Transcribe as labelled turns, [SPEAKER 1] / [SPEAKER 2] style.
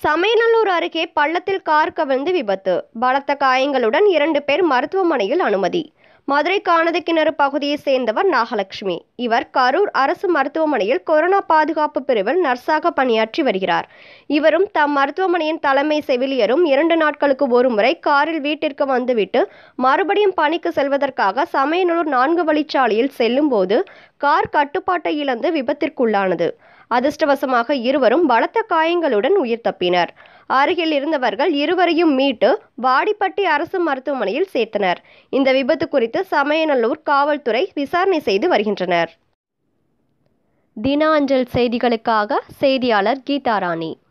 [SPEAKER 1] சமயநல்லூர் அருகே பள்ளத்தில் கார் கவிழ்ந்து விபத்து பலத்த காயங்களுடன் இரண்டு பேர் மருத்துவமனையில் அனுமதி மதுரை காணதுக்கிணறு பகுதியைச் சேர்ந்தவர் நாகலட்சுமி இவர் கரூர் அரசு மருத்துவமனையில் கொரோனா பாதுகாப்பு பிரிவில் நர்ஸாக பணியாற்றி வருகிறார் இவரும் தம் மருத்துவமனையின் தலைமை செவிலியரும் இரண்டு நாட்களுக்கு ஒருமுறை காரில் வீட்டிற்கு வந்துவிட்டு மறுபடியும் பணிக்கு செல்வதற்காக சமயநல்லூர் நான்கு வழிச்சாலையில் செல்லும்போது கார் கட்டுப்பாட்டை இழந்து விபத்திற்குள்ளானது அதிர்ஷ்டவசமாக இருவரும் பலத்த காயங்களுடன் உயிர் தப்பினர் அருகில் இருந்தவர்கள் இருவரையும் மீட்டு வாடிப்பட்டி அரசு மருத்துவமனையில் சேர்த்தனர் இந்த விபத்து குறித்து சமயநல்லூர் காவல்துறை விசாரணை செய்து வருகின்றனர் தின அஞ்சல் செய்திகளுக்காக செய்தியாளர் கீதாராணி